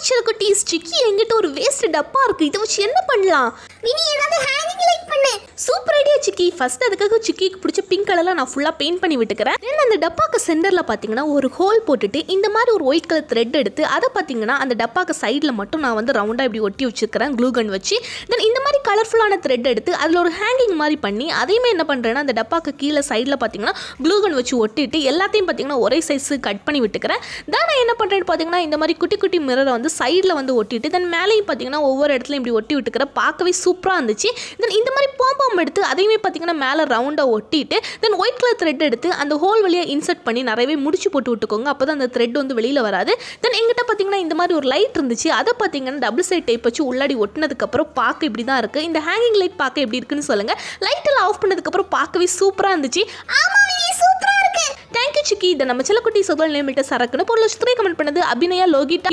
சில குட்டீஸ் சிக்கி என்கிட்ட ஒரு வேஸ்ட் டப்பா இருக்கு இதை வச்சு என்ன பண்ணலாம் வினி ஏதாவது ஹேங்கிங் லைட் பண்ணு சூப்பர் ஐடியா சிக்கி ஃபர்ஸ்ட் அதுக்காக சிக்கிக்கு பிடிச்ச பிங்க் கலர்ல நான் ஃபுல்லாக பெயிண்ட் பண்ணி விட்டுக்கிறேன் தென் அந்த டப்பாக்கு சென்டரில் பார்த்தீங்கன்னா ஒரு ஹோல் போட்டுட்டு இந்த மாதிரி ஒரு ஒயிட் கலர் த்ரெட் எடுத்து அதை பார்த்தீங்கன்னா அந்த டப்பாக்கு சைடில் மட்டும் நான் வந்து ரவுண்டாக இப்படி ஒட்டி வச்சிருக்கிறேன் க்ளூ கன் வச்சு தென் இந்த மாதிரி கலர்ஃபுல்லான த்ரெட் எடுத்து அதில் ஒரு ஹேங்கிங் மாதிரி பண்ணி அதையுமே என்ன பண்ணுறேன்னா அந்த டப்பாக்கு கீழே சைடில் பார்த்தீங்கன்னா க்ளூ கன் வச்சு ஒட்டிட்டு எல்லாத்தையும் பார்த்தீங்கன்னா ஒரே சைஸ் கட் பண்ணி விட்டுக்கிறேன் தான் நான் என்ன பண்ணுறேன்னு பார்த்தீங்கன்னா இந்த மாதிரி குட்டி குட்டி மிரரை வந்து சைடில் வந்து ஒட்டிட்டு தென் மேலேயும் பார்த்தீங்கன்னா ஒவ்வொரு இடத்துலையும் இப்படி ஒட்டி விட்டுக்கிறேன் பார்க்கவே சூப்பராக இருந்துச்சு தென் இந்த மாதிரி பாம்பாம் எடுத்து அதையுமே பார்த்தீங்கன்னா மேலே ரவுண்டாக ஒட்டிட்டு தென் ஒயிட் கலர் த்ரெட் எடுத்து அந்த ஹோல் வழியாக இன்சர்ட் பண்ணி நிறையவே முடிச்சு போட்டு விட்டுக்கோங்க அப்போ தான் அந்த த்ரெட் வந்து வெளியில் வராது தென் எங்கிட்ட பார்த்தீங்கன்னா இந்த மாதிரி ஒரு லைட் இருந்துச்சு அதை பார்த்தீங்கன்னா டபுள் சைட் டைப் வச்சு உள்ளாடி ஒட்டினதுக்கப்புறம் பார்க்க இப்படி தான் இருக்குது இந்த ஹேங்கிங் லைட் பார்க்க எப்படி இருக்குன்னு சொல்லுங்கள் லைட்டெல்லாம் ஆஃப் பண்ணதுக்கப்புறம் பார்க்கவே சூப்பராக இருந்துச்சு ஆமா வினி சூப்பரா இருக்கு தேங்க்யூ சிக்கி இதை நம்ம சில குட்டி சொதல் நேமிட்ட சரக்குன்னு பொருள் கமெண்ட் பண்ணது அபிநயா லோகிட்டா